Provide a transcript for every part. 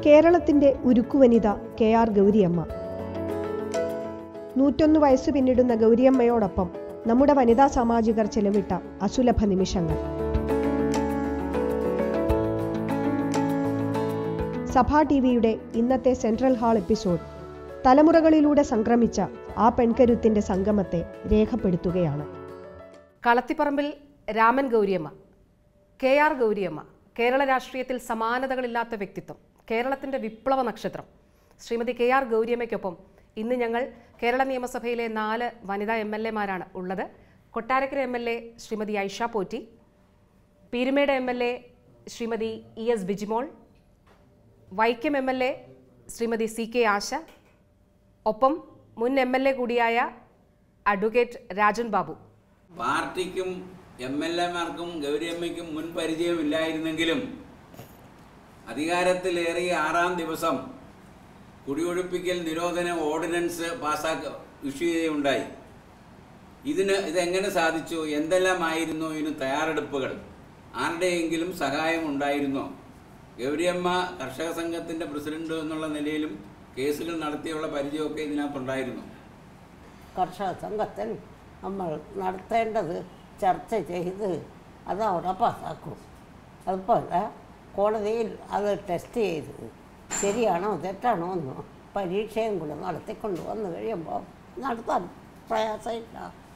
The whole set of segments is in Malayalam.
കേരളത്തിന്റെ ഉരുക്കുവനിത കെ ആർ ഗൗരിയമ്മ നൂറ്റൊന്ന് വയസ്സ് പിന്നിടുന്ന ഗൗരിയമ്മയോടൊപ്പം നമ്മുടെ വനിതാ സാമാജികർ ചെലവിട്ട അസുലഭ നിമിഷങ്ങൾ സഭാ ടി വിയുടെ ഇന്നത്തെ സെൻട്രൽ ഹാൾ എപ്പിസോഡ് തലമുറകളിലൂടെ സംക്രമിച്ച ആ പെൺകരുത്തിന്റെ സംഗമത്തെ രേഖപ്പെടുത്തുകയാണ് കളത്തിപ്പറമ്പിൽ രാമൻ ഗൗരിയമ്മ കെ ആർ ഗൗരിയമ്മ കേരള രാഷ്ട്രീയത്തിൽ സമാനതകളില്ലാത്ത വ്യക്തിത്വം കേരളത്തിൻ്റെ വിപ്ലവ നക്ഷത്രം ശ്രീമതി കെ ആർ ഗൗരിയമ്മയ്ക്കൊപ്പം ഇന്ന് ഞങ്ങൾ കേരള നിയമസഭയിലെ നാല് വനിതാ എം എൽ എമാരാണ് ഉള്ളത് Kottarakkara M L A Shrimathi Aisha Potti Peerumedu M L A Shrimathi E S Bijimol Vaikom M L A Shrimathi C K Asha ഒപ്പം മുൻ എം എൽ എ കൂടിയായ അഡ്വക്കേറ്റ് രാജൻ ബാബു പാർട്ടിക്കും എം എൽ എമാർക്കും ഗൗരിയമ്മയ്ക്കും മുൻ പരിചയമില്ലായിരുന്നെങ്കിലും അധികാരത്തിലേറിയ ആറാം ദിവസം കുടിയൊഴിപ്പിക്കൽ നിരോധന ഓർഡിനൻസ് പാസ്സാക്ക ഇഷ്യൂ ചെയ്യുകയുണ്ടായി ഇതിന് ഇതെങ്ങനെ സാധിച്ചു എന്തെല്ലാമായിരുന്നു ഇതിന് തയ്യാറെടുപ്പുകൾ ആരുടെയെങ്കിലും സഹായം ഉണ്ടായിരുന്നോ ഗൗരിയമ്മ കർഷക സംഘത്തിൻ്റെ പ്രസിഡന്റ് എന്നുള്ള നിലയിലും കേസുകൾ നടത്തിയുള്ള പരിചയമൊക്കെ ഇതിനകത്തുണ്ടായിരുന്നു കർഷക സംഘത്തിൽ നമ്മൾ നടത്തേണ്ടത് ചർച്ച ചെയ്ത് അത് അവിടെ പാസ്സാക്കും അതുപോലെ കോടതിയിൽ അത് ടെസ്റ്റ് ചെയ്ത് ശരിയാണോ തെറ്റാണോ എന്ന് പരീക്ഷയും കൂടെ നടത്തിക്കൊണ്ട് വന്നു കഴിയുമ്പോൾ നടത്താൻ പ്രയാസമില്ല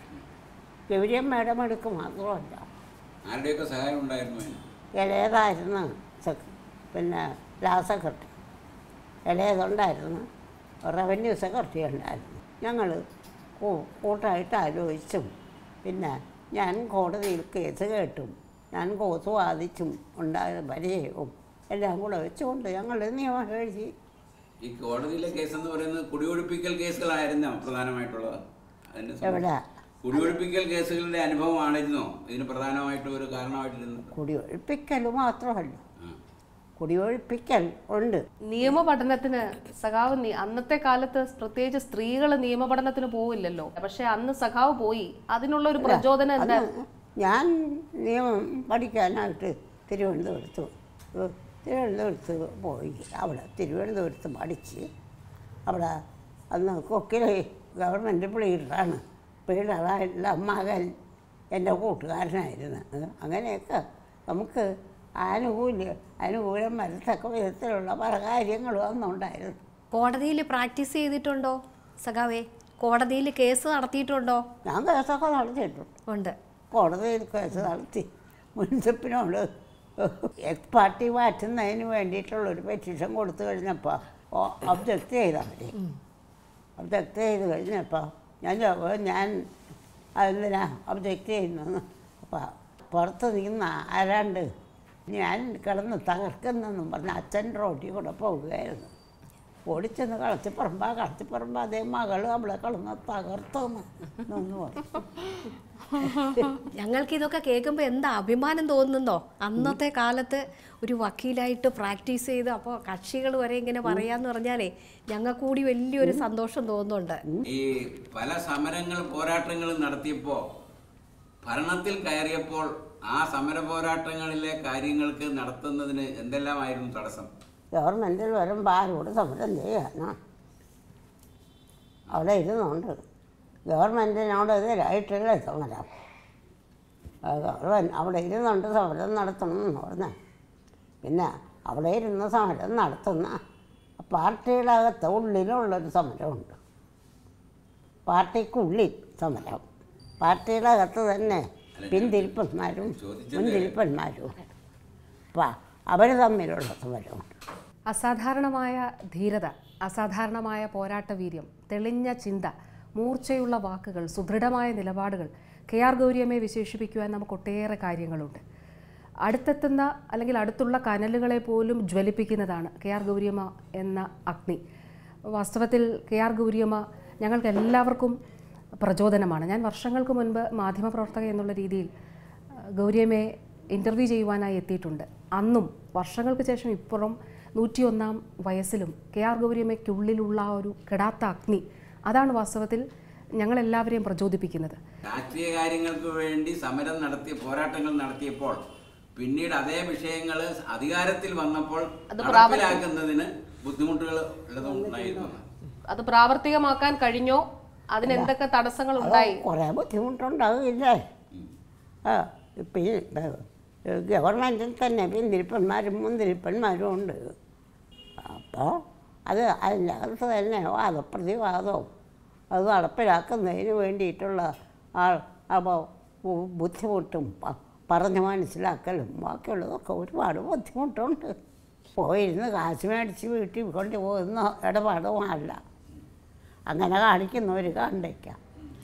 ഗൗരിയമ്മയുടെ മെടുക്ക് മാത്രമല്ല ആരുടെയൊക്കെ സഹായം ഉണ്ടായിരുന്നു അതിന് ഇളയതായിരുന്നു സെക് പിന്നെ ലാ സെക്രട്ടറി ഇളയതുണ്ടായിരുന്നു റവന്യൂ സെക്രട്ടറി ഉണ്ടായിരുന്നു ഞങ്ങൾ കൂട്ടായിട്ട് ആലോചിച്ചും പിന്നെ ഞാൻ കോടതിയിൽ കേസ് കേട്ടും ഞാൻ കോസ് വാദിച്ചും ഉണ്ടായ പരിചയവും എല്ലാം കൂടെ വെച്ചുകൊണ്ട് ഞങ്ങൾ നിയമം എഴുതി ഈ കോടതിയിലെ കേസ് എന്ന് പറയുന്നത് കുടിയൊഴിപ്പിക്കൽ കേസുകളായിരുന്നോ പ്രധാനമായിട്ടുള്ളത് അതിന് സം- എവിടെ കുടിയൊഴിപ്പിക്കൽ കേസുകളുടെ അനുഭവമാണിരുന്നോ ഇതിന് പ്രധാനമായിട്ട് ഒരു കാരണമായിട്ടിരുന്നത് കുടിയൊഴിപ്പിക്കൽ മാത്രമല്ല ആ. കുടിയൊഴിപ്പിക്കൽ ഉണ്ട് നിയമ പഠനത്തിന് സഖാവ് നി- അന്നത്തെ കാലത്ത് പ്രത്യേകിച്ച് സ്ത്രീകൾ നിയമ പഠനത്തിന് പോവില്ലല്ലോ പക്ഷെ അന്ന് സഖാവ് പോയി അതിനുള്ള ഒരു പ്രചോദനം എന്താ അന്ന് ഞാൻ നിയമം പഠിക്കാനായിട്ട് തിരുവനന്തപുരത്ത് ഏഹ് തിരുവനന്തപുരത്ത് പോയി അവിടെ തിരുവനന്തപുരത്ത് പഠിച്ച് അവിടെ അന്ന് കൊക്കിലെ ഗവൺമെൻറ് പ്ലീഡറാണ് പ്ലീഡറായിട്ടുള്ള മകൻ എൻ്റെ കൂട്ടുകാരനായിരുന്നു ഏഹ് അങ്ങനെയൊക്കെ നമുക്ക് ആനുകൂല്യ അനുകൂലം വരത്തക്ക വിധത്തിലുള്ള പല കാര്യങ്ങളും അന്നുണ്ടായിരുന്നു കോടതിയിൽ പ്രാക്ടീസ് ചെയ്തിട്ടുണ്ടോ സഖാവേ കോടതിയിൽ കേസ് നടത്തിയിട്ടുണ്ടോ ഞാൻ കേസൊക്കെ നടത്തിയിട്ടുണ്ട് ഉണ്ട് കോടതിയിൽ കേസ് നടത്തി മുനിസിപ്പിനോട് എക്സ് പാർട്ടി മാറ്റുന്നതിന് വേണ്ടിയിട്ടുള്ളൊരു പെറ്റീഷൻ കൊടുത്തു കഴിഞ്ഞപ്പോൾ ഒബ്ജക്റ്റ് ചെയ്താൽ മതി ഒബ്ജക്റ്റ് ചെയ്ത് കഴിഞ്ഞപ്പോൾ ഞാൻ ചോ- ഞാൻ അതെന്തിനാ ഒബ്ജക്റ്റ് ചെയ്യുന്നതെന്ന് അപ്പോൾ പുറത്ത് നിന്ന ആരാണ്ട് ഞാൻ കിടന്ന് തകർക്കുന്നെന്നും പറഞ്ഞ് അച്ഛൻ റോട്ടിൽ കൂടെ പോവുകയായിരുന്നു ഓടിച്ചെന്ന് കളത്തിപ്പറമ്പ കളത്തിപ്പറമ്പ അതേ മകള് അവളെ കളന്ന് തകർത്തെന്ന് എന്ന് പറഞ്ഞു ഞങ്ങൾക്ക് ഇതൊക്കെ കേൾക്കുമ്പോൾ എന്താ അഭിമാനം തോന്നുന്നോ അന്നത്തെ കാലത്ത് ഒരു വക്കീലായിട്ട് പ്രാക്ടീസ് ചെയ്ത് അപ്പോൾ കക്ഷികൾ വരെ ഇങ്ങനെ പറയാന്ന് പറഞ്ഞാലേ ഞങ്ങൾക്ക് കൂടി വലിയൊരു സന്തോഷം തോന്നുന്നുണ്ട് ഈ പല സമരങ്ങൾ പോരാട്ടങ്ങളും നടത്തിയപ്പോൾ ഭരണത്തിൽ കയറിയപ്പോൾ ആ സമര പോരാട്ടങ്ങളിലെ കാര്യങ്ങൾക്ക് നടത്തുന്നതിന് എന്തെല്ലാമായിരുന്നു തടസ്സം ഗവൺമെൻറ്റിൽ വരുമ്പോൾ ആരോട് സമരം ചെയ്യാനാ അവിടെ ഇരുന്നുണ്ട് ഗവൺമെൻറ്റിനോട് എതിരായിട്ടല്ലേ സമരം ആ ഗവൺമെൻറ് അവിടെ ഇരുന്നുകൊണ്ട് സമരം നടത്തണം എന്ന് പറഞ്ഞ പിന്നെ അവിടെ ഇരുന്ന് സമരം നടത്തുന്ന പാർട്ടിയുടെ അകത്ത് ഉള്ളിലുള്ളൊരു സമരമുണ്ട് പാർട്ടിക്കുള്ളിൽ സമരം പാർട്ടിയുടെ അകത്ത് തന്നെ പിന്തിരിപ്പന്മാരും മുൻതിരിപ്പന്മാരും അപ്പം അവർ തമ്മിലുള്ള സമരമുണ്ട് അസാധാരണമായ ധീരത അസാധാരണമായ പോരാട്ട വീര്യം തെളിഞ്ഞ ചിന്ത മൂർച്ചയുള്ള വാക്കുകൾ സുദൃഢമായ നിലപാടുകൾ കെ ആർ ഗൗരിയമ്മയെ വിശേഷിപ്പിക്കുവാൻ നമുക്ക് ഒട്ടേറെ കാര്യങ്ങളുണ്ട് അടുത്തെത്തുന്ന അല്ലെങ്കിൽ അടുത്തുള്ള കനലുകളെ പോലും ജ്വലിപ്പിക്കുന്നതാണ് കെ ആർ ഗൗരിയമ്മ എന്ന അഗ്നി വാസ്തവത്തിൽ കെ ആർ ഗൗരിയമ്മ ഞങ്ങൾക്ക് എല്ലാവർക്കും പ്രചോദനമാണ് ഞാൻ വർഷങ്ങൾക്ക് മുൻപ് മാധ്യമപ്രവർത്തക എന്നുള്ള രീതിയിൽ ഗൗരിയമ്മയെ ഇൻ്റർവ്യൂ ചെയ്യുവാനായി എത്തിയിട്ടുണ്ട് അന്നും വർഷങ്ങൾക്ക് ശേഷം ഇപ്പുറം നൂറ്റിയൊന്നാം വയസ്സിലും കെ ആർ ഗൗരിയമ്മയ്ക്കുള്ളിലുള്ള ആ ഒരു കെടാത്ത അഗ്നി അതാണ് വാസ്തവത്തിൽ ഞങ്ങളെല്ലാവരെയും പ്രചോദിപ്പിക്കുന്നത് രാഷ്ട്രീയ കാര്യങ്ങൾക്ക് വേണ്ടി സമരം നടത്തി പോരാട്ടങ്ങൾ നടത്തിയപ്പോൾ പിന്നീട് അതേ വിഷയങ്ങൾ അധികാരത്തിൽ വന്നപ്പോൾ നടപ്പിലാക്കുന്നതിന് ബുദ്ധിമുട്ടുകൾ ഉള്ളതും ഉണ്ടായിരുന്നു അത് പ്രാവർത്തികമാക്കാൻ കഴിഞ്ഞോ അതിന് എന്തൊക്കെ തടസ്സങ്ങൾ ഉണ്ടായി കുറേ ബുദ്ധിമുട്ടുണ്ടാകില്ലേ ആ ഇപ്പം ഈ ഗവൺമെൻറ്റിൽ തന്നെ പിന്തിരിപ്പന്മാരും മുന്തിരിപ്പന്മാരും ഉണ്ട് അപ്പോൾ അത് അതിൻ്റെ അകത്ത് തന്നെ വാദപ്രതിവാദവും അത് നടപ്പിലാക്കുന്നതിന് വേണ്ടിയിട്ടുള്ള ആൾ അപ്പോൾ ബുദ്ധിമുട്ടും പ- പറഞ്ഞ് മനസ്സിലാക്കലും ബാക്കിയുള്ളതൊക്കെ ഒരുപാട് ബുദ്ധിമുട്ടുണ്ട് പോയിരുന്ന് കാശ് മേടിച്ച് വീട്ടിൽ കൊണ്ട് പോകുന്ന ഇടപാടുമല്ല അങ്ങനെ കാണിക്കുന്നവർ കണ്ടേക്കാം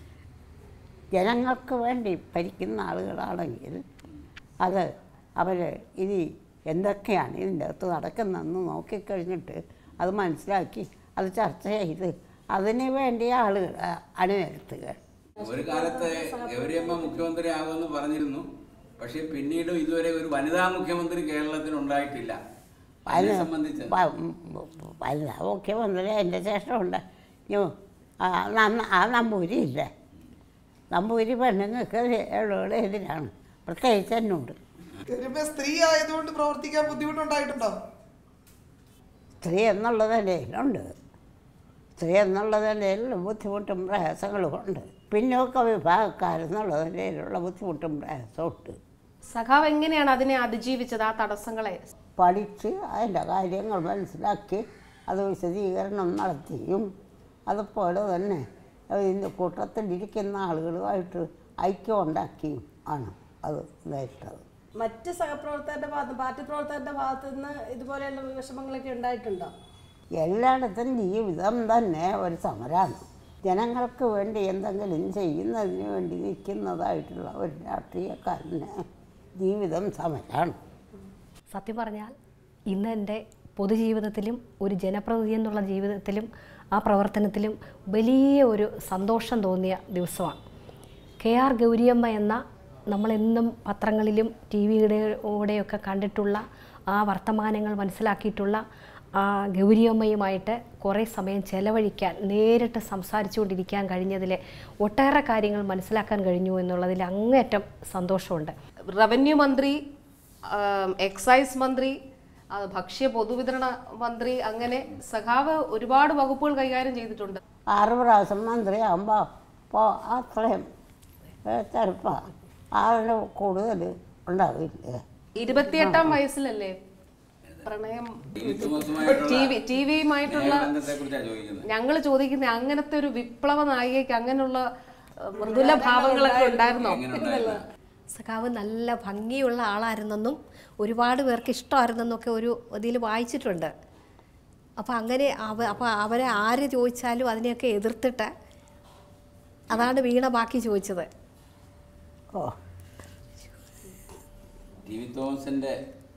ജനങ്ങൾക്ക് വേണ്ടി ഭരിക്കുന്ന ആളുകളാണെങ്കിൽ അത് അവർ ഇനി എന്തൊക്കെയാണ് ഇതിൻ്റെ അകത്ത് നടക്കുന്നതെന്ന് നോക്കിക്കഴിഞ്ഞിട്ട് അത് മനസ്സിലാക്കി അത് ചർച്ച ചെയ്ത് അതിന് വേണ്ടി ആളുകൾ അണിനിരത്തുക ഒരു കാലത്ത് ഗൗരിയമ്മ മുഖ്യമന്ത്രി ആകുമെന്ന് പറഞ്ഞിരുന്നു പക്ഷെ പിന്നീട് ഇതുവരെ ഒരു വനിതാ മുഖ്യമന്ത്രി കേരളത്തിൽ ഉണ്ടായിട്ടില്ല അതിനെ സംബന്ധിച്ച് വനിതാ മുഖ്യമന്ത്രി എൻ്റെ ശേഷമുണ്ട് ഞോ, ആ നന്ന- ആ നമ്പൂരി ഇല്ലേ നമ്പൂരി പെണ്ണുങ്ങൾക്ക് ഉള്ളവരുടെ എതിരാണ് പ്രത്യേകിച്ച് എന്നോട് ഗൗരിയമ്മ സ്ത്രീ ആയതുകൊണ്ട് പ്രവർത്തിക്കാൻ ബുദ്ധിമുട്ടുണ്ടായിട്ടുണ്ടോ സ്ത്രീ എന്നുള്ള നിലയിലുണ്ട് സ്ത്രീ എന്നുള്ള നിലയിൽ ബുദ്ധിമുട്ടും പ്രയാസങ്ങളും ഉണ്ട് പിന്നോക്ക വിഭാഗക്കാരെന്നുള്ള നിലയിലുള്ള ബുദ്ധിമുട്ടും പ്രയാസവും ഉണ്ട് സഖാവ് എങ്ങനെയാണ് അതിനെ അതിജീവിച്ചത് ആ തടസ്സങ്ങളെ പഠിച്ച് അതിൻ്റെ കാര്യങ്ങൾ മനസ്സിലാക്കി അത് വിശദീകരണം നടത്തിയും അതുപോലെ തന്നെ ഇതിൻ്റെ കൂട്ടത്തിലിരിക്കുന്ന ആളുകളുമായിട്ട് ഐക്യം ഉണ്ടാക്കിയും ആണ് അത് നേരിട്ടത് മറ്റ് സഹപ്രവർത്തകരുടെ ഭാഗത്ത് പാർട്ടി പ്രവർത്തകരുടെ ഭാഗത്ത് നിന്ന് ഇതുപോലെയുള്ള വിഷമങ്ങളൊക്കെ ഉണ്ടായിട്ടുണ്ടോ എല്ലായിടത്തും ജീവിതം തന്നെ ഒരു സമരമാണ് ജനങ്ങൾക്ക് വേണ്ടി എന്തെങ്കിലും ചെയ്യുന്നതിന് വേണ്ടി നിൽക്കുന്നതായിട്ടുള്ള ഒരു രാഷ്ട്രീയക്കാരന് ജീവിതം സമരമാണ് സത്യം പറഞ്ഞാൽ ഇന്ന് എൻ്റെ പൊതുജീവിതത്തിലും ഒരു ജനപ്രതിനിധി എന്നുള്ള ജീവിതത്തിലും ആ പ്രവർത്തനത്തിലും വലിയ ഒരു സന്തോഷം തോന്നിയ ദിവസമാണ് കെ ആർ ഗൗരിയമ്മ എന്ന നമ്മളെന്നും പത്രങ്ങളിലും ടി വിയുടെ കൂടെയൊക്കെ കണ്ടിട്ടുള്ള ആ വർത്തമാനങ്ങൾ മനസ്സിലാക്കിയിട്ടുള്ള ആ ഗൗരിയമ്മയുമായിട്ട് കുറേ സമയം ചെലവഴിക്കാൻ നേരിട്ട് സംസാരിച്ചുകൊണ്ടിരിക്കാൻ കഴിഞ്ഞതിൽ ഒട്ടേറെ കാര്യങ്ങൾ മനസ്സിലാക്കാൻ കഴിഞ്ഞു എന്നുള്ളതിൽ അങ്ങേറ്റം സന്തോഷമുണ്ട് റവന്യൂ മന്ത്രി ആം, എക്സൈസ് മന്ത്രി ആ, ഭക്ഷ്യ പൊതുവിതരണ മന്ത്രി അങ്ങനെ സഖാവ് ഒരുപാട് വകുപ്പുകൾ കൈകാര്യം ചെയ്തിട്ടുണ്ട് ആറ് പ്രാവശ്യം മന്ത്രിയാകുമ്പോൾ ഇപ്പോൾ അത്രയും ചെറുപ്പം ആറിന് കൂടുതൽ ഉണ്ടാവില്ല ഇരുപത്തിയെട്ടാം വയസ്സിലല്ലേ പ്രണയം ടി വി ടി വിയുമായിട്ടുള്ള ബന്ധത്തെ കുറിച്ചാണ് ചോദിക്കുന്നത് ഞങ്ങൾ ചോദിക്കുന്ന അങ്ങനത്തെ ഒരു വിപ്ലവ നായികയ്ക്ക് അങ്ങനെയുള്ള ഏഹ്, മൃദുല ഭാവങ്ങളൊക്കെ ഉണ്ടായിരുന്നോ എങ്ങനെ ഉണ്ടായിരുന്നു സഖാവ് നല്ല ഭംഗിയുള്ള ആളായിരുന്നെന്നും ഒരുപാട് പേർക്ക് ഇഷ്ടമായിരുന്നെന്നൊക്കെ ഒരു ഇതിൽ വായിച്ചിട്ടുണ്ട് അപ്പോൾ അങ്ങനെ അവ അപ്പോൾ അവരെ ആര് ചോദിച്ചാലും അതിനെയൊക്കെ എതിർത്തിട്ട് അതാണ് വീണ ബാക്കി ചോദിച്ചത് ഓ ടി വി തോമസിന്റെ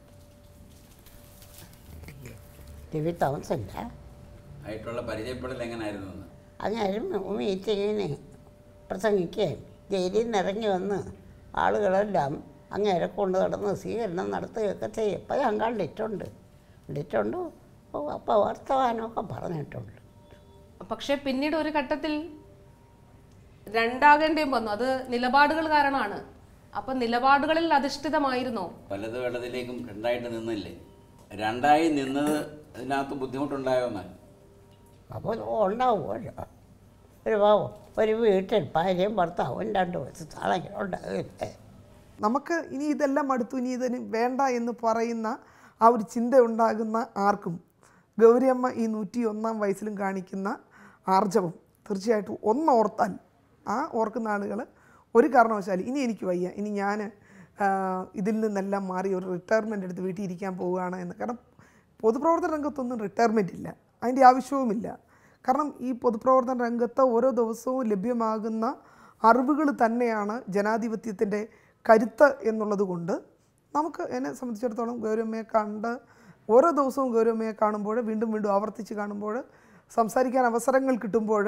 ടി വി തോമസില്ല ആയിട്ടുള്ള പരിചയപ്പെടൽ എങ്ങനെയായിരുന്നു എന്ന് അങ്ങനെ മീറ്റിങ്ങിന് പ്രസംഗിക്കുകയും ജയിലിൽ നിന്ന് ഇറങ്ങി വന്ന് ആളുകളെല്ലാം അങ്ങേരെ കൊണ്ട് നടന്ന് സ്വീകരണം നടത്തുകയൊക്കെ ചെയ്യും ഇപ്പം ഞാൻ കണ്ടിട്ടുണ്ട് കണ്ടിട്ടുണ്ട് അപ്പോൾ വർത്തമാനമൊക്കെ പറഞ്ഞിട്ടുണ്ട് പക്ഷെ പിന്നീട് ഒരു ഘട്ടത്തിൽ രണ്ടാകേണ്ടിയും വന്നു അത് നിലപാടുകൾ കാരണമാണ് അപ്പൊ നിലപാടുകളിൽ അധിഷ്ഠിതമായിരുന്നോ പലത് വെള്ളത്തിലേക്കും രണ്ടായിട്ട് നിന്നില്ലേ രണ്ടായി നിന്നത് അതിനകത്ത് ബുദ്ധിമുട്ടുണ്ടായോ എന്നാൽ അപ്പോൾ ഉണ്ടാവുമല്ലോ ഒരു പാവം ഒരു വീട്ടിൽ ഭാര്യയും ഭർത്താവും രണ്ട് വയസ്സാണെങ്കിൽ ഉണ്ടാകില്ലേ നമുക്ക് ഇനി ഇതെല്ലാം മടുത്തു ഇനി ഇതിന് വേണ്ട എന്ന് പറയുന്ന ആ ഒരു ചിന്ത ഉണ്ടാകുന്ന ആർക്കും ഗൗരിയമ്മ ഈ നൂറ്റി ഒന്നാം വയസ്സിലും കാണിക്കുന്ന ആർജവം തീർച്ചയായിട്ടും ഒന്നോർത്താൽ ആ ഓർക്കുന്ന ആളുകൾ ഒരു കാരണവശാലും ഇനി എനിക്ക് വയ്യ ഇനി ഞാൻ ഇതിൽ നിന്നെല്ലാം മാറി ഒരു റിട്ടയർമെൻ്റ് എടുത്ത് വീട്ടിൽ ഇരിക്കാൻ പോവുകയാണ് എന്ന് കാരണം പൊതുപ്രവർത്തന രംഗത്തൊന്നും റിട്ടയർമെൻ്റ് ഇല്ല അതിൻ്റെ ആവശ്യവുമില്ല കാരണം ഈ പൊതുപ്രവർത്തന രംഗത്ത് ഓരോ ദിവസവും ലഭ്യമാകുന്ന അറിവുകൾ തന്നെയാണ് ജനാധിപത്യത്തിൻ്റെ കരുത്ത് എന്നുള്ളത് കൊണ്ട് നമുക്ക് എന്നെ സംബന്ധിച്ചിടത്തോളം ഗൗരവമ്മയെ കണ്ട് ഓരോ ദിവസവും ഗൗരവമ്മയെ കാണുമ്പോൾ വീണ്ടും വീണ്ടും ആവർത്തിച്ച് കാണുമ്പോൾ സംസാരിക്കാൻ അവസരങ്ങൾ കിട്ടുമ്പോൾ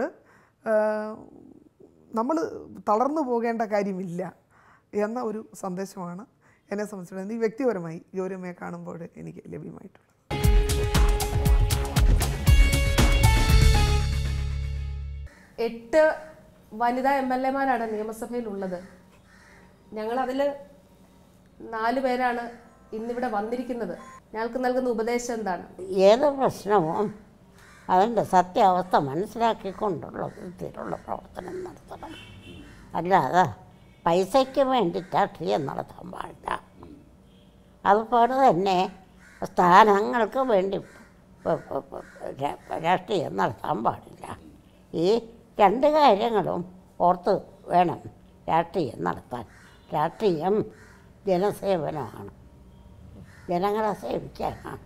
നമ്മൾ തളർന്നു പോകേണ്ട കാര്യമില്ല എന്ന ഒരു സന്ദേശമാണ് എന്നെ സംബന്ധിച്ചിടത്തോളം ഈ വ്യക്തിപരമായി ഗൗരവമ്മയെ കാണുമ്പോൾ എനിക്ക് ലഭ്യമായിട്ടുള്ളത് എട്ട് വനിതാ എം എൽ എമാരാണ് നിയമസഭയിൽ ഉള്ളത് ഞങ്ങൾ അതിൽ നാല് പേരാണ് ഇന്നിവിടെ വന്നിരിക്കുന്നത് ഞങ്ങൾക്ക് നൽകുന്ന ഉപദേശം എന്താണ് ഏത് പ്രശ്നവും അതിൻ്റെ സത്യാവസ്ഥ മനസ്സിലാക്കിക്കൊണ്ടുള്ള വിധത്തിലുള്ള പ്രവർത്തനം നടത്തണം അല്ലാതെ പൈസയ്ക്ക് വേണ്ടി രാഷ്ട്രീയം നടത്താൻ പാടില്ല അതുപോലെ തന്നെ സ്ഥാനങ്ങൾക്ക് വേണ്ടി പ- പ- പ- രാ- രാഷ്ട്രീയം നടത്താൻ പാടില്ല ഈ രണ്ട് കാര്യങ്ങളും ഓർത്ത് വേണം രാഷ്ട്രീയം നടത്താൻ രാഷ്ട്രീയം ജനസേവനമാണ് ജനങ്ങളെ സേവിക്കാനാണ്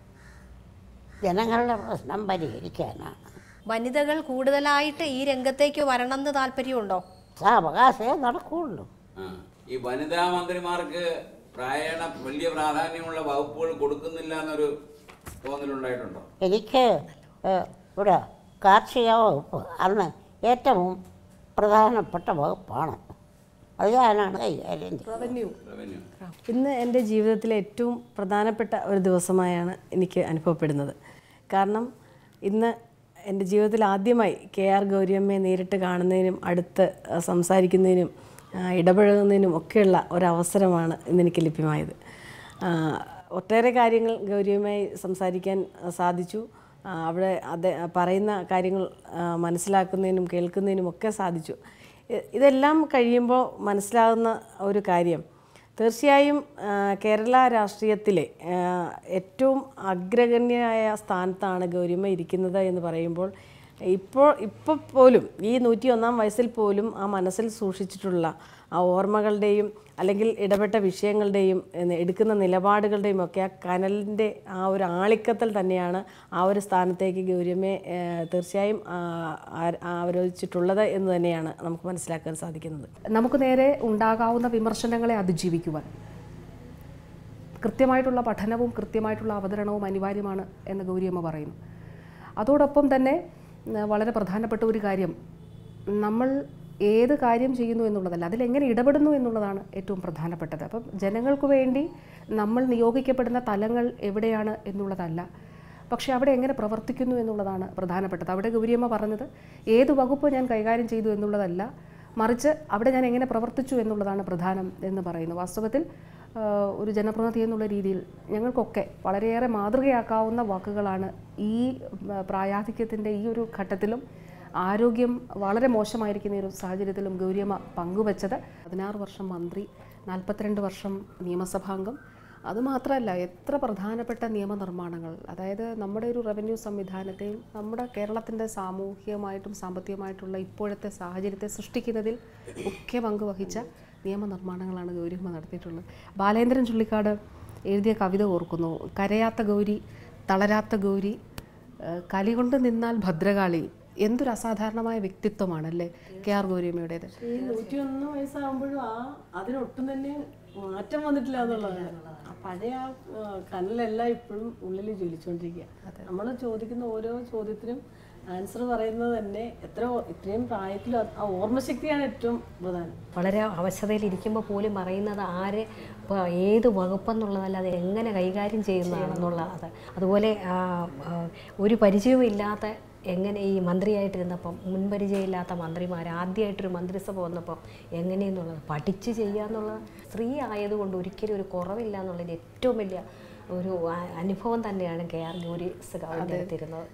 ജനങ്ങളുടെ പ്രശ്നം പരിഹരിക്കാനാണ് വനിതകൾ കൂടുതലായിട്ട് ഈ രംഗത്തേക്ക് വരണമെന്ന് താല്പര്യമുണ്ടോ സാവകാശമേ നടക്കുകയുള്ളൂ ആ. ഈ വനിതാ മന്ത്രിമാർക്ക് പ്രായണ വലിയ പ്രാധാന്യമുള്ള വകുപ്പുകൾ കൊടുക്കുന്നില്ല എന്നൊരു തോന്നലുണ്ടായിട്ടുണ്ടോ എനിക്ക് ഏഹ്, ഇവിടെ കാർഷിക വകുപ്പ് അന്ന് ഏറ്റവും പ്രധാനപ്പെട്ട വകുപ്പാണ് അത് ഞാനാണ് കൈകാര്യം ചെയ്യുന്നത് റവന്യൂ റവന്യൂ ഇന്ന് എൻ്റെ ജീവിതത്തിലെ ഏറ്റവും പ്രധാനപ്പെട്ട ഒരു ദിവസമായാണ് എനിക്ക് അനുഭവപ്പെടുന്നത് കാരണം ഇന്ന് എൻ്റെ ജീവിതത്തിൽ ആദ്യമായി കെ ആർ ഗൗരിയമ്മയെ നേരിട്ട് കാണുന്നതിനും അടുത്ത് ആ, സംസാരിക്കുന്നതിനും ആ, ഇടപഴകുന്നതിനും ഒക്കെയുള്ള ഒരവസരമാണ് ഇന്നെനിക്ക് ലഭ്യമായത് ആ, ഒട്ടേറെ കാര്യങ്ങൾ ഗൗരിയമ്മയായി സംസാരിക്കാൻ ആ, സാധിച്ചു ആ, അവിടെ അത് പറയുന്ന കാര്യങ്ങൾ ആ, മനസ്സിലാക്കുന്നതിനും കേൾക്കുന്നതിനും ഒക്കെ സാധിച്ചു ഇ- ഇതെല്ലാം കഴിയുമ്പോൾ മനസ്സിലാകുന്ന ഒരു കാര്യം തീർച്ചയായും ആ, കേരള രാഷ്ട്രീയത്തിലെ ആ, ഏറ്റവും അഗ്രഗണ്യമായ സ്ഥാനത്താണ് ഗൗരിമ ഇരിക്കുന്നത് എന്ന് പറയുമ്പോൾ ഇപ്പോൾ ഇപ്പോൾ പോലും ഈ നൂറ്റി ഒന്നാം വയസ്സിൽ പോലും ആ മനസ്സിൽ സൂക്ഷിച്ചിട്ടുള്ള ആ ഓർമ്മകളുടെയും അല്ലെങ്കിൽ ഇടപെട്ട വിഷയങ്ങളുടെയും എന്ന് എടുക്കുന്ന നിലപാടുകളുടെയും ഒക്കെ ആ കനലിൻ്റെ ആ ഒരു ആളിക്കത്തൽ തന്നെയാണ് ആ ഒരു സ്ഥാനത്തേക്ക് ഗൗരിയമ്മയെ ആ, തീർച്ചയായും ആ, ആ- ആവരോധിച്ചിട്ടുള്ളത് എന്ന് തന്നെയാണ് നമുക്ക് മനസ്സിലാക്കാൻ സാധിക്കുന്നത് നമുക്ക് നേരെ ഉണ്ടാകാവുന്ന വിമർശനങ്ങളെ അതിജീവിക്കുവാൻ കൃത്യമായിട്ടുള്ള പഠനവും കൃത്യമായിട്ടുള്ള അവതരണവും അനിവാര്യമാണ് എന്ന് ഗൗരിയമ്മ പറയുന്നു അതോടൊപ്പം തന്നെ ഉം, വളരെ പ്രധാനപ്പെട്ട ഒരു കാര്യം നമ്മൾ ഏത് കാര്യം ചെയ്യുന്നു എന്നുള്ളതല്ല അതിലെങ്ങനെ ഇടപെടുന്നു എന്നുള്ളതാണ് ഏറ്റവും പ്രധാനപ്പെട്ടത് അപ്പം ജനങ്ങൾക്ക് വേണ്ടി നമ്മൾ നിയോഗിക്കപ്പെടുന്ന തലങ്ങൾ എവിടെയാണ് എന്നുള്ളതല്ല പക്ഷേ അവിടെ എങ്ങനെ പ്രവർത്തിക്കുന്നു എന്നുള്ളതാണ് പ്രധാനപ്പെട്ടത് അവിടെ ഗൗരിയമ്മ പറഞ്ഞത് ഏത് വകുപ്പ് ഞാൻ കൈകാര്യം ചെയ്തു എന്നുള്ളതല്ല മറിച്ച് അവിടെ ഞാൻ എങ്ങനെ പ്രവർത്തിച്ചു എന്നുള്ളതാണ് പ്രധാനം എന്ന് പറയുന്നു വാസ്തവത്തിൽ ആ, ഒരു ജനപ്രതിനിധി എന്നുള്ള രീതിയിൽ ഞങ്ങൾക്കൊക്കെ വളരെയേറെ മാതൃകയാക്കാവുന്ന വാക്കുകളാണ് ഈ ഉം, പ്രായാധിക്യത്തിൻ്റെ ഈ ഒരു ഘട്ടത്തിലും ആരോഗ്യം വളരെ മോശമായിരിക്കുന്ന ഈ ഒരു സാഹചര്യത്തിലും ഗൗരിയമ്മ പങ്കുവച്ചത് പതിനാറ് വർഷം മന്ത്രി നാൽപ്പത്തിരണ്ട് വർഷം നിയമസഭാംഗം അതുമാത്രമല്ല എത്ര പ്രധാനപ്പെട്ട നിയമനിർമ്മാണങ്ങൾ അതായത് നമ്മുടെ ഒരു റവന്യൂ സംവിധാനത്തെയും നമ്മുടെ കേരളത്തിൻ്റെ സാമൂഹികമായിട്ടും സാമ്പത്തികമായിട്ടുള്ള ഇപ്പോഴത്തെ സാഹചര്യത്തെ സൃഷ്ടിക്കുന്നതിൽ മുഖ്യ പങ്ക് വഹിച്ച നിയമനിർമ്മാണങ്ങളാണ് ഗൗരിയമ്മ നടത്തിയിട്ടുള്ളത് ബാലേന്ദ്രൻ ചുള്ളിക്കാട് എഴുതിയ കവിത ഓർക്കുന്നു കരയാത്ത ഗൗരി തളരാത്ത ഗൗരി ഏഹ് കലികൊണ്ട് നിന്നാൽ ഭദ്രകാളി എന്തൊരു അസാധാരണമായ വ്യക്തിത്വമാണല്ലേ കെ ആർ ഗൗരിയമ്മയുടേത് ഈ നൂറ്റിയൊന്ന് വയസ്സാകുമ്പോഴും ആ അതിനൊട്ടും തന്നെ മാറ്റം വന്നിട്ടില്ല എന്നുള്ളതാണ് ആ പഴയ ആ ആ, കനലെല്ലാം ഇപ്പോഴും ഉള്ളിൽ ജ്വലിച്ചുകൊണ്ടിരിക്കുക നമ്മൾ ചോദിക്കുന്ന ഓരോ ചോദ്യത്തിനും ആൻസർ പറയുന്നത് തന്നെ എത്ര ഇത്രയും പ്രായത്തിൽ ആ- ആ ഓർമ്മശക്തിയാണ് ഏറ്റവും പ്രധാനം വളരെ അവശതയിൽ ഇരിക്കുമ്പോൾ പോലും പറയുന്നത് ആര് ഇപ്പോൾ ഏത് വകുപ്പെന്നുള്ളതല്ല അത് എങ്ങനെ കൈകാര്യം ചെയ്യുന്നതാണെന്നുള്ളത് അതുപോലെ ആ, ആ, ഒരു പരിചയവും ഇല്ലാത്ത എങ്ങനെ ഈ മന്ത്രിയായിട്ടിരുന്നപ്പം മുൻപരിചയമില്ലാത്ത മന്ത്രിമാർ ആദ്യമായിട്ടൊരു മന്ത്രിസഭ വന്നപ്പം എങ്ങനെയെന്നുള്ളത് പഠിച്ച് ചെയ്യുക എന്നുള്ളത് സ്ത്രീ ആയതുകൊണ്ട് ഒരിക്കലും ഒരു കുറവില്ല എന്നുള്ളതിന് ഏറ്റവും വലിയ ഒരു ആ- അനുഭവം തന്നെയാണ് കെ ആർ ഗൗരി സഖാവിൻ്റെ അടുത്തിരുന്നത്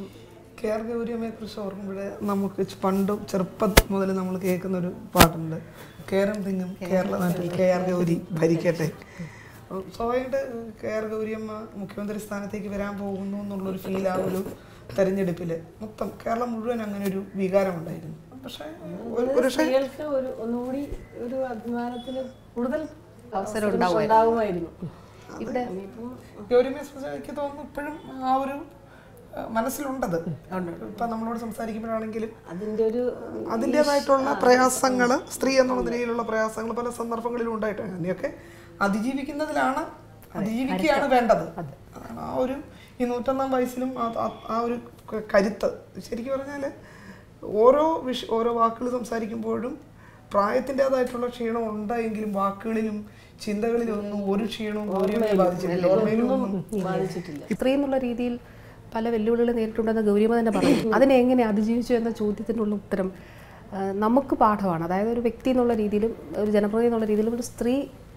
കെ ആർ ഗൗരിയമ്മയെ കുറിച്ച് ഓർക്കുമ്പോൾ നമുക്ക് ച് പണ്ടും ചെറുപ്പം മുതൽ നമ്മൾ കേൾക്കുന്ന ഒരു പാട്ടുണ്ട് കേരം തിങ്ങും കേരള നാട്ടിൽ കെ ആർ ഗൗരി ഭരിക്കട്ടെ അപ്പം സ്വാഭാവികമായിട്ട് കെ ആർ ഗൗരിയമ്മ മുഖ്യമന്ത്രി സ്ഥാനത്തേക്ക് വരാൻ പോകുന്നു എന്നുള്ളൊരു ഫീൽ ആ ഒരു തെരഞ്ഞെടുപ്പിൽ മൊത്തം കേരളം മുഴുവൻ അങ്ങനെ ഒരു വികാരമുണ്ടായിരുന്നു പക്ഷേ ഒരു- ഒരു പക്ഷേ സ്ത്രീകൾക്ക് ഒരു ഒന്നുകൂടി ഒരു അഭിമാനത്തിന് കൂടുതൽ അവസരം ഉണ്ടാവുമായിരുന്നു ഇവിടെ ഗൗരിയമ്മയെ സംബന്ധിച്ച് എനിക്ക് തോന്നുന്നു ഇപ്പോഴും ആ ഒരു ആ, മനസ്സിലുണ്ടത് ഇപ്പം നമ്മളോട് സംസാരിക്കുമ്പോഴാണെങ്കിലും അതിൻ്റെ ഒരു അതിൻ്റെതായിട്ടുള്ള പ്രയാസങ്ങൾ സ്ത്രീ എന്നുള്ള നിലയിലുള്ള പ്രയാസങ്ങൾ പല സന്ദർഭങ്ങളിലും ഉണ്ടായിട്ടുണ്ട് അതിനെയൊക്കെ അതിജീവിക്കുന്നതിലാണ് അതിജീവിക്കുകയാണ് വേണ്ടത് അതാണ് ആ ഒരു ഈ നൂറ്റൊന്നാം വയസ്സിലും ആ- ആ- ആ ഒരു ക- കരുത്ത് ശരിക്കും പറഞ്ഞാൽ ഓരോ വിഷ ഓരോ വാക്കുകൾ സംസാരിക്കുമ്പോഴും പ്രായത്തിൻ്റെതായിട്ടുള്ള ക്ഷീണം ഉണ്ടായെങ്കിലും വാക്കുകളിലും ചിന്തകളിലും ഒന്നും ഒരു ക്ഷീണവും ഗൗരിയമ്മയെ ബാധിച്ചിട്ടില്ല ഓർമ്മയിലും ഒന്നും ബാധിച്ചിട്ടില്ല സ്ത്രീ എന്നുള്ള രീതിയിൽ പല വെല്ലുവിളികൾ നേരിട്ടുണ്ടെന്ന് ഗൗരിയമ്മ തന്നെ പറഞ്ഞു അതിനെ എങ്ങനെ അതിജീവിച്ചു എന്ന ചോദ്യത്തിനുള്ള ഉത്തരം ആ, നമുക്ക് പാഠമാണ് അതായത് ഒരു വ്യക്തി എന്നുള്ള രീതിയിലും ഒരു ജനപ്രതിനിധി എന്നുള്ള രീതിയിലും ഒരു സ്ത്രീ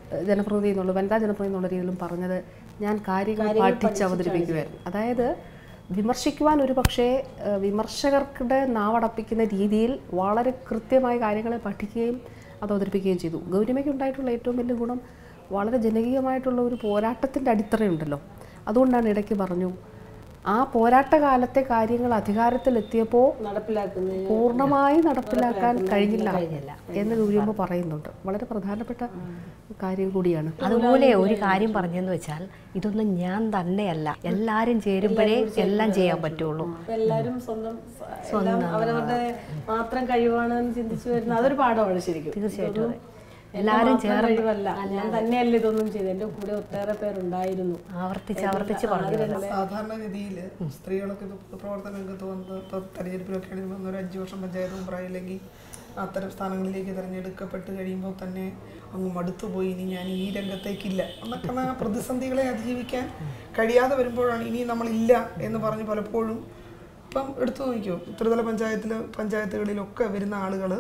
ഏഹ്, ജനപ്രതിനിധി എന്നുള്ള വനിതാ ജനപ്രതിനിധി എന്നുള്ള രീതിയിലും പറഞ്ഞത് ഞാൻ കാര്യങ്ങൾ പഠിച്ച് അവതരിപ്പിക്കുമായിരുന്നു അതായത് വിമർശിക്കുവാൻ ഒരു പക്ഷേ ഏഹ്, വിമർശകർക്കുടെ നാവടപ്പിക്കുന്ന രീതിയിൽ വളരെ കൃത്യമായ കാര്യങ്ങളെ പഠിക്കുകയും അത് അവതരിപ്പിക്കുകയും ചെയ്തു ഗൗരിമയ്ക്ക് ഉണ്ടായിട്ടുള്ള ഏറ്റവും വലിയ ഗുണം വളരെ ജനകീയമായിട്ടുള്ള ഒരു പോരാട്ടത്തിൻ്റെ അടിത്തറയുണ്ടല്ലോ അതുകൊണ്ടാണ് ഇടയ്ക്ക് പറഞ്ഞു ആ പോരാട്ട കാലത്തെ കാര്യങ്ങൾ അധികാരത്തിലെത്തിയപ്പോൾ നടപ്പിലാക്കുന്നതിന് പൂർണ്ണമായി നടപ്പിലാക്കാൻ കഴിഞ്ഞില്ല എന്ന് ഗൗരിയമ്മ പറയുന്നുണ്ട് വളരെ പ്രധാനപ്പെട്ട കാര്യം കൂടിയാണ് അതുപോലെ ഒരു കാര്യം പറഞ്ഞെന്ന് വെച്ചാൽ ഇതൊന്നും ഞാൻ തന്നെയല്ല എല്ലാവരും ചേരുമ്പോഴേ എല്ലാം ചെയ്യാൻ പറ്റുള്ളൂ ഇപ്പൊ എല്ലാവരും സ്വന്തം സ- എല്ലാം അവരവരുടെ മാത്രം കഴിവാണെന്ന് ചിന്തിച്ചു വരുന്ന അതൊരു പാഠമാണ് ശരിക്കും തീർച്ചയായിട്ടും ഇതൊന്നും അതെ. എൻ്റെ എല്ലാവരും മാത്രം ചേർന്ന് കഴിവല്ല ഞാൻ തന്നെയല്ല ഇതൊന്നും ചെയ്തത് എൻ്റെ കൂടെ ഒട്ടേറെ പേരുണ്ടായിരുന്നു ആവർത്തിച്ച് ആവർത്തിച്ച് പറഞ്ഞു സാധാരണഗതിയിൽ സ്ത്രീകളൊക്കെ ഇപ്പോൾ പൊതുപ്രവർത്തന രംഗത്ത് വന്ന് ഇപ്പോൾ തെരഞ്ഞെടുപ്പിലൊക്കെ ആണെങ്കിൽ വന്ന് ഒരു അഞ്ച് വർഷം പഞ്ചായത്ത് മെമ്പറായി അല്ലെങ്കിൽ അത്തരം സ്ഥാനങ്ങളിലേക്ക് തിരഞ്ഞെടുക്കപ്പെട്ട് കഴിയുമ്പോൾ തന്നെ അങ്ങ് മടുത്തുപോയി ഇനി ഞാൻ ഈ രംഗത്തേക്കില്ല എന്നൊക്കെ ആ പ്രതിസന്ധികളെ അതിജീവിക്കാൻ കഴിയാതെ വരുമ്പോഴാണ് ഇനി നമ്മളില്ല എന്ന് പറഞ്ഞ് പലപ്പോഴും ഇപ്പം എടുത്തു നോക്കിയോ ത്രിതല പഞ്ചായത്തിൽ പഞ്ചായത്തുകളിലൊക്കെ വരുന്ന ആളുകൾ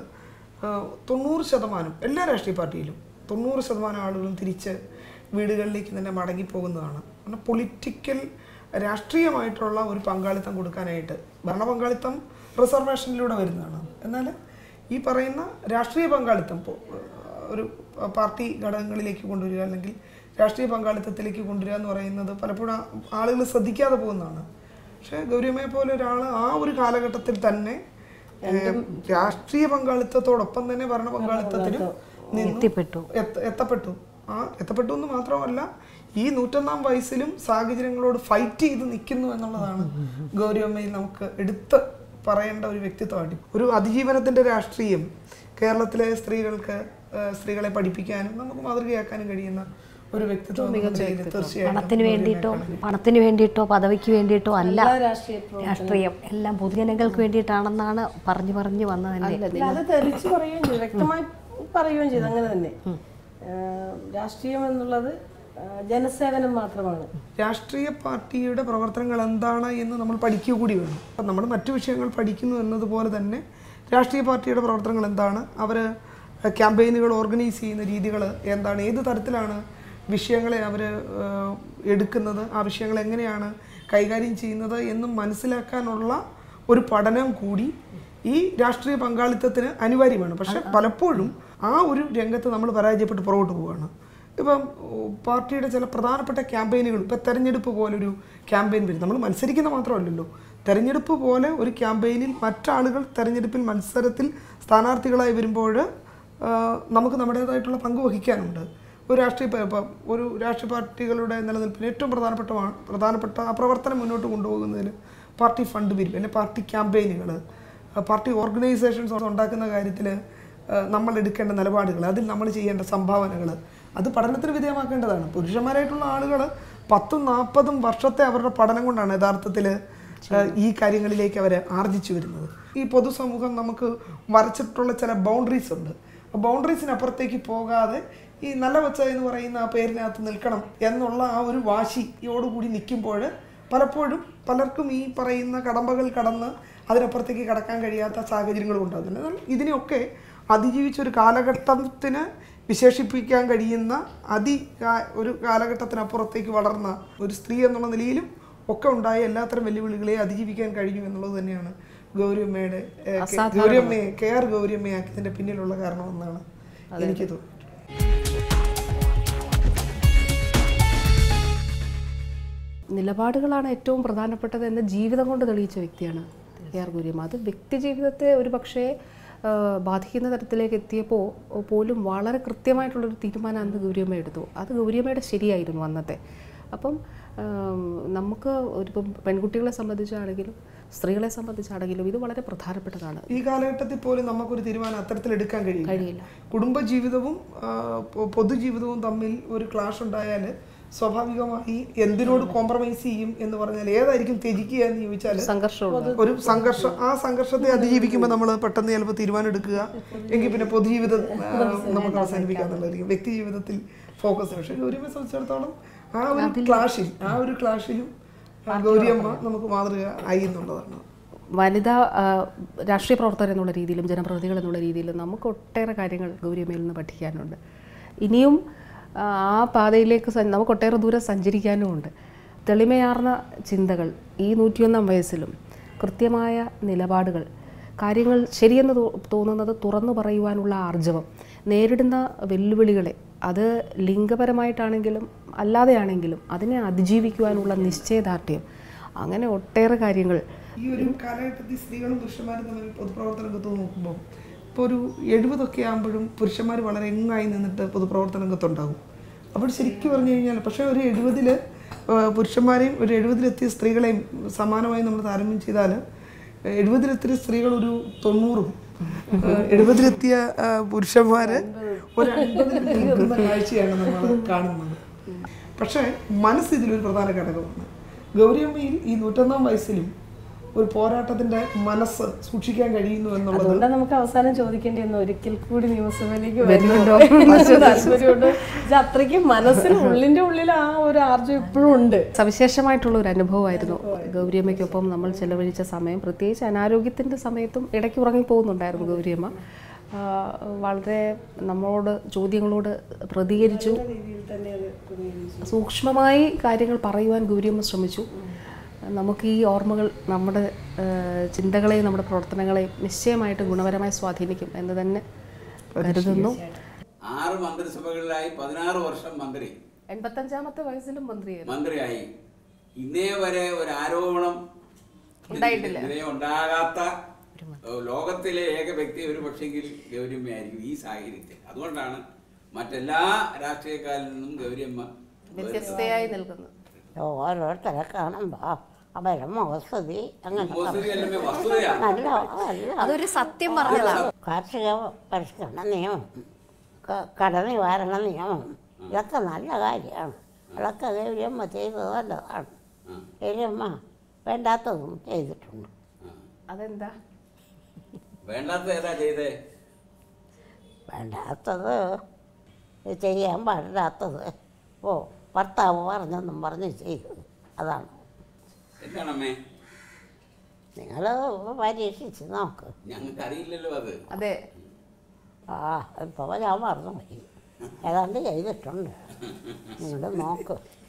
തൊണ്ണൂറ് ശതമാനം എല്ലാ രാഷ്ട്രീയ പാർട്ടിയിലും തൊണ്ണൂറ് ശതമാനം ആളുകളും തിരിച്ച് വീടുകളിലേക്ക് തന്നെ മടങ്ങിപ്പോകുന്നതാണ് കാരണം പൊളിറ്റിക്കൽ രാഷ്ട്രീയമായിട്ടുള്ള ഒരു പങ്കാളിത്തം കൊടുക്കാനായിട്ട് ഭരണപങ്കാളിത്തം റിസർവേഷനിലൂടെ വരുന്നതാണ് എന്നാൽ ഈ പറയുന്ന രാഷ്ട്രീയ പങ്കാളിത്തം ഇപ്പോൾ ഒരു പാർട്ടി ഘടകങ്ങളിലേക്ക് കൊണ്ടുവരിക അല്ലെങ്കിൽ രാഷ്ട്രീയ പങ്കാളിത്തത്തിലേക്ക് കൊണ്ടുവരിക എന്ന് പറയുന്നത് പലപ്പോഴും ആളുകൾ ശ്രദ്ധിക്കാതെ പോകുന്നതാണ് പക്ഷേ ഗൗരിയമ്മയെ പോലെ ഒരാൾ ആ ഒരു കാലഘട്ടത്തിൽ തന്നെ ഏഹ്, രാഷ്ട്രീയ പങ്കാളിത്തത്തോടൊപ്പം തന്നെ ഭരണ പങ്കാളിത്തത്തിനും നിന്നു എത്തിപ്പെട്ടു എത്ത- എത്തപ്പെട്ടു ആ എത്തപ്പെട്ടു എന്ന് മാത്രമല്ല ഈ നൂറ്റൊന്നാം വയസ്സിലും സാഹചര്യങ്ങളോട് ഫൈറ്റ് ചെയ്ത് നിൽക്കുന്നു എന്നുള്ളതാണ് ഗൗരിയമ്മയിൽ നമുക്ക് എടുത്ത് പറയേണ്ട ഒരു വ്യക്തിത്വമായിട്ട് ഒരു അതിജീവനത്തിന്റെ രാഷ്ട്രീയം കേരളത്തിലെ സ്ത്രീകൾക്ക് ആ, സ്ത്രീകളെ പഠിപ്പിക്കാനും നമുക്ക് മാതൃകയാക്കാനും കഴിയുന്ന ഒരു വ്യക്തിത്വം എന്നുള്ള നിലയിൽ തീർച്ചയായിട്ടും പണത്തിന് വേണ്ടിയിട്ടോ പണത്തിന് വേണ്ടിയിട്ടോ പദവിക്ക് വേണ്ടിയിട്ടോ അല്ല രാഷ്ട്രീയ രാഷ്ട്രീയം എല്ലാം പൊതുജനങ്ങൾക്ക് വേണ്ടിയിട്ടാണെന്നാണ് പറഞ്ഞു പറഞ്ഞു വന്നത് തന്നെ ഇല്ല, അത് തെളിച്ച് പറയുകയും ചെയ്തു വ്യക്തമായി പറയുകയും ചെയ്തു അങ്ങനെ തന്നെ ആഹ് രാഷ്ട്രീയം എന്നുള്ളത് ആഹ് ജനസേവനം മാത്രമാണ് രാഷ്ട്രീയ പാർട്ടിയുടെ പ്രവർത്തനങ്ങൾ എന്താണ് എന്ന് നമ്മൾ പഠിക്കുക കൂടി വേണം അപ്പം നമ്മൾ മറ്റു വിഷയങ്ങൾ പഠിക്കുന്നു എന്നതുപോലെ തന്നെ രാഷ്ട്രീയ പാർട്ടിയുടെ പ്രവർത്തനങ്ങൾ എന്താണ് അവർ ക്യാമ്പയിനുകൾ ഓർഗനൈസ് ചെയ്യുന്ന രീതികൾ എന്താണ് ഏത് തരത്തിലാണ് വിഷയങ്ങളെ അവർ എടുക്കുന്നത് ആ വിഷയങ്ങൾ എങ്ങനെയാണ് കൈകാര്യം ചെയ്യുന്നത് എന്നും മനസ്സിലാക്കാനുള്ള ഒരു പഠനം കൂടി ഈ രാഷ്ട്രീയ പങ്കാളിത്തത്തിന് അനിവാര്യമാണ് പക്ഷെ പലപ്പോഴും ആ ഒരു രംഗത്ത് നമ്മൾ പരാജയപ്പെട്ട് പുറകോട്ട് പോവുകയാണ് ഇപ്പം ഓ, പാർട്ടിയുടെ ചില പ്രധാനപ്പെട്ട ക്യാമ്പയിനുകൾ ഇപ്പം തെരഞ്ഞെടുപ്പ് പോലൊരു ക്യാമ്പയിൻ വരും നമ്മൾ മത്സരിക്കുന്ന മാത്രമല്ലല്ലോ തെരഞ്ഞെടുപ്പ് പോലെ ഒരു ക്യാമ്പയിനിൽ മറ്റാളുകൾ തെരഞ്ഞെടുപ്പിൽ മത്സരത്തിൽ സ്ഥാനാർത്ഥികളായി വരുമ്പോൾ ആ, നമുക്ക് നമ്മുടേതായിട്ടുള്ള പങ്ക് വഹിക്കാനുണ്ട് ഒരു രാഷ്ട്രീയ പ- ഇപ്പം ഒരു രാഷ്ട്രീയ പാർട്ടികളുടെ നിലനിൽപ്പിന് ഏറ്റവും പ്രധാനപ്പെട്ട പ്രധാനപ്പെട്ട ആ പ്രവർത്തനം മുന്നോട്ട് കൊണ്ടുപോകുന്നതിന് പാർട്ടി ഫണ്ട് പിരിവ് അല്ലെങ്കിൽ പാർട്ടി ക്യാമ്പയിനുകൾ പാർട്ടി ഓർഗനൈസേഷൻസ് ഉണ്ടാക്കുന്ന കാര്യത്തിൽ നമ്മൾ എടുക്കേണ്ട നിലപാടുകൾ അതിൽ നമ്മൾ ചെയ്യേണ്ട സംഭാവനകൾ അത് പഠനത്തിന് വിധേയമാക്കേണ്ടതാണ് പുരുഷന്മാരായിട്ടുള്ള ആളുകൾ പത്തും നാൽപ്പതും വർഷത്തെ അവരുടെ പഠനം കൊണ്ടാണ് യഥാർത്ഥത്തിൽ ഈ കാര്യങ്ങളിലേക്ക് അവർ ആർജിച്ചു വരുന്നത് ഈ പൊതുസമൂഹം നമുക്ക് വരച്ചിട്ടുള്ള ചില ബൗണ്ടറീസ് ഉണ്ട് ബൗണ്ടറീസിനപ്പുറത്തേക്ക് പോകാതെ ഈ നല്ല വച്ച എന്ന് പറയുന്ന ആ പേരിനകത്ത് നിൽക്കണം എന്നുള്ള ആ ഒരു വാശിയോടുകൂടി നിൽക്കുമ്പോൾ പലപ്പോഴും പലർക്കും ഈ പറയുന്ന കടമ്പകൾ കടന്ന് അതിനപ്പുറത്തേക്ക് കടക്കാൻ കഴിയാത്ത സാഹചര്യങ്ങളും ഉണ്ടാകുന്നുണ്ട് എന്നാൽ ഇതിനെയൊക്കെ അതിജീവിച്ച ഒരു കാലഘട്ടത്തിന് വിശേഷിപ്പിക്കാൻ കഴിയുന്ന അതി കാ- ഒരു കാലഘട്ടത്തിനപ്പുറത്തേക്ക് വളർന്ന ഒരു സ്ത്രീ എന്നുള്ള നിലയിലും ഒക്കെ ഉണ്ടായ എല്ലാത്തരം വെല്ലുവിളികളെ അതിജീവിക്കാൻ കഴിഞ്ഞു എന്നുള്ളത് തന്നെയാണ് ഗൗരിയമ്മയുടെ ഏഹ്, കെ- ഗൗരിയമ്മയെ കെ ആർ ഗൗരിയമ്മയാക്കിയതിന്റെ പിന്നിലുള്ള കാരണമെന്നാണ് എനിക്ക് തോന്നുന്നത് നിലപാടുകളാണ് ഏറ്റവും പ്രധാനപ്പെട്ടത് എന്ന് ജീവിതം കൊണ്ട് തെളിയിച്ച വ്യക്തിയാണ് കെ ആർ ഗൗരിയമ്മ അത് വ്യക്തി ജീവിതത്തെ ഒരു പക്ഷേ ആ, ബാധിക്കുന്ന തരത്തിലേക്ക് എത്തിയപ്പോൾ പോലും വളരെ കൃത്യമായിട്ടുള്ളൊരു തീരുമാനം അന്ന് ഗൗരിയമ്മ എടുത്തു അത് ഗൗരിയമ്മയുടെ ശരിയായിരുന്നു അന്നത്തെ അപ്പം ആം, നമുക്ക് ഒരിപ്പം പെൺകുട്ടികളെ സംബന്ധിച്ചാണെങ്കിലും സ്ത്രീകളെ സംബന്ധിച്ചാണെങ്കിലും ഇത് വളരെ പ്രധാനപ്പെട്ടതാണ് ഈ കാലഘട്ടത്തിൽ പോലും നമുക്കൊരു തീരുമാനം അത്തരത്തിൽ എടുക്കാൻ കഴിയില്ല കഴിയില്ല കുടുംബജീവിതവും ആ, പൊ- പൊതുജീവിതവും തമ്മിൽ ഒരു ക്ലാഷ് ഉണ്ടായാൽ സ്വാഭാവികമായി എന്തിനോട് കോംപ്രമൈസ് ചെയ്യും എന്ന് പറഞ്ഞാൽ ഏതായിരിക്കും ത്യജിക്കുക എന്ന് ചോദിച്ചാൽ സംഘർഷമുണ്ട് ഒരു സംഘർഷം ആ സംഘർഷത്തെ അതിജീവിക്കുമ്പോൾ നമ്മൾ പെട്ടെന്ന് ചിലപ്പോൾ തീരുമാനം എടുക്കുക എങ്കിൽ പിന്നെ പൊതുജീവിതം ആ, നമുക്ക് അവസാനിപ്പിക്കാന്നുള്ളതായിരിക്കും വ്യക്തി ജീവിതത്തിൽ ഫോക്കസ് പക്ഷേ ഗൗരിയമ്മയെ സംബന്ധിച്ചിടത്തോളം ആ ഒരു ക്ലാഷിൽ ആ ഒരു ക്ലാഷിലും ആ, ഗൗരിയമ്മ നമുക്ക് മാതൃക ആയി എന്നുള്ളതാണ് വനിതാ ആ, രാഷ്ട്രീയ പ്രവർത്തകർ എന്നുള്ള രീതിയിലും ജനപ്രതിനിധികൾ എന്നുള്ള രീതിയിലും നമുക്ക് ഒട്ടേറെ കാര്യങ്ങൾ ഗൗരിയമ്മയിൽ നിന്ന് പഠിക്കാനുണ്ട് ഇനിയും ആ ആ പാതയിലേക്ക് സ- നമുക്ക് ഒട്ടേറെ ദൂരം സഞ്ചരിക്കാനുമുണ്ട് തെളിമയാർന്ന ചിന്തകൾ ഈ നൂറ്റിയൊന്നാം വയസ്സിലും കൃത്യമായ നിലപാടുകൾ കാര്യങ്ങൾ ശരിയെന്ന് തോ- തോന്നുന്നത് തുറന്നു പറയുവാനുള്ള ആർജവം നേരിടുന്ന വെല്ലുവിളികളെ അത് ലിംഗപരമായിട്ടാണെങ്കിലും അല്ലാതെയാണെങ്കിലും അതിനെ അതിജീവിക്കുവാനുള്ള നിശ്ചയദാർഢ്യം അങ്ങനെ ഒട്ടേറെ കാര്യങ്ങൾ ഈ ഒരു കാലഘട്ടത്തിൽ സ്ത്രീകളും പുരുഷന്മാരും തമ്മിൽ പൊതുപ്രവർത്തന രംഗത്ത് നോക്കുമ്പോൾ ഇപ്പോൾ ഒരു എഴുപതൊക്കെ ആകുമ്പോഴും പുരുഷന്മാർ വളരെ എങ്ങായി നിന്നിട്ട് പൊതുപ്രവർത്തന രംഗത്തുണ്ടാകും അപ്പോൾ ശരിക്കും പറഞ്ഞു കഴിഞ്ഞാൽ പക്ഷേ ഒരു എഴുപതിൽ പുരുഷന്മാരെയും ഒരു എഴുപതിലെത്തിയ സ്ത്രീകളെയും സമാനമായി നമ്മൾ താരതമ്യം ചെയ്താൽ എഴുപതിലെത്തിയ സ്ത്രീകൾ ഒരു തൊണ്ണൂറും ഏഹ് എഴുപതിലെത്തിയ ആ, പുരുഷന്മാര് ഒരു അൻപതിൽ നിൽക്കുന്ന കാഴ്ചയാണ് നമ്മൾ കാണുന്നത് പക്ഷേ മനസ്സ് ഇതിലൊരു പ്രധാന ഘടകമാണ് ഗൗരിയമ്മയിൽ ഈ നൂറ്റൊന്നാം വയസ്സിലും ഒരു പോരാട്ടത്തിന്റെ മനസ്സ് സൂക്ഷിക്കാൻ കഴിയുന്നു എന്നുള്ളത് അതുകൊണ്ടാണ് നമുക്ക് അവസാനം ചോദിക്കേണ്ടി വന്നു ഒരിക്കൽ കൂടി നിയമസഭയിലേക്ക് വരുന്നുണ്ടോ താല്പര്യമുണ്ട് ഇത് അത്രയ്ക്ക് മനസ്സിന് ഉള്ളിന്റെ ഉള്ളിൽ ആ ഒരു ആർജം ഇപ്പോഴും ഉണ്ട് സവിശേഷമായിട്ടുള്ള ഒരു അനുഭവമായിരുന്നു ഗൗരിയമ്മയ്ക്കൊപ്പം നമ്മൾ ചെലവഴിച്ച സമയം പ്രത്യേകിച്ച് അനാരോഗ്യത്തിൻ്റെ സമയത്തും ഇടയ്ക്ക് ഉറങ്ങി പോകുന്നുണ്ടായിരുന്നു ഗൗരിയമ്മ ആ, വളരെ നമ്മളോട് ചോദ്യങ്ങളോട് പ്രതികരിച്ചു സൂക്ഷ്മമായി കാര്യങ്ങൾ പറയുവാൻ ഗൗരിയമ്മ ശ്രമിച്ചു നമുക്ക് ഈ ഓർമ്മകൾ നമ്മുടെ ആ, ചിന്തകളെയും നമ്മുടെ പ്രവർത്തനങ്ങളെയും നിശ്ചയമായിട്ട് ഗുണപരമായി സ്വാധീനിക്കും എന്ന് തന്നെ കരുതുന്നു ആറ് മന്ത്രിസഭകളിലായി പതിനാറ് വർഷം മന്ത്രി എൺപത്തഞ്ചാമത്തെ വയസ്സിലും മന്ത്രിയായിരുന്നു മന്ത്രിയായി ഇന്നേ വരെ ഒരു ആരോപണം ഇതിനെതിരെ ഉണ്ടാകാത്ത ഏഹ്, ലോകത്തിലെ ഏക വ്യക്തി ഒരു പക്ഷെങ്കിൽ ഗൗരിയമ്മയായിരിക്കും ഈ സാഹചര്യത്തിൽ അതുകൊണ്ടാണ് മറ്റെല്ലാ രാഷ്ട്രീയക്കാരിൽ നിന്നും ഗൗരിയമ്മ വ്യത്യസ്തയായി നിൽക്കുന്നത് ഓരോരുത്തരെ കാണുമ്പോൾ അവരുടെ മുഖസ്തുതി അങ്ങനെ വസ്തുതയല്ലേ വസ്തുതയാ നല്ല നല്ല അതൊരു സത്യം പറഞ്ഞതാണ് കാർഷിക പരിഷ്കരണ നിയമം ക- കടനിവാരണ നിയമം ഇതൊക്കെ നല്ല കാര്യമാണ് അതൊക്കെ ഗൗരിയമ്മ ചെയ്തത് നല്ലതാണ് ഗൗരിയമ്മ വേണ്ടാത്തതും ചെയ്തിട്ടുണ്ട് അതെന്താ വേണ്ടാത്ത ഏതാ ചെയ്തേ വേണ്ടാത്തത് ചെയ്യാൻ പാടില്ലാത്തത് ഓ ഭർത്താവ് പറഞ്ഞെന്നും പറഞ്ഞ് ചെയ്തത് അതാണ് എന്താണമ്മേ നിങ്ങൾ പരീക്ഷിച്ച് നോക്ക് ഞങ്ങൾക്ക് അറിയില്ലല്ലോ അത് അതെ ആ ഇപ്പോൾ ഞാൻ മറന്നുപോയി ഏതാണ്ട് ചെയ്തിട്ടുണ്ട് നിങ്ങൾ നോക്ക്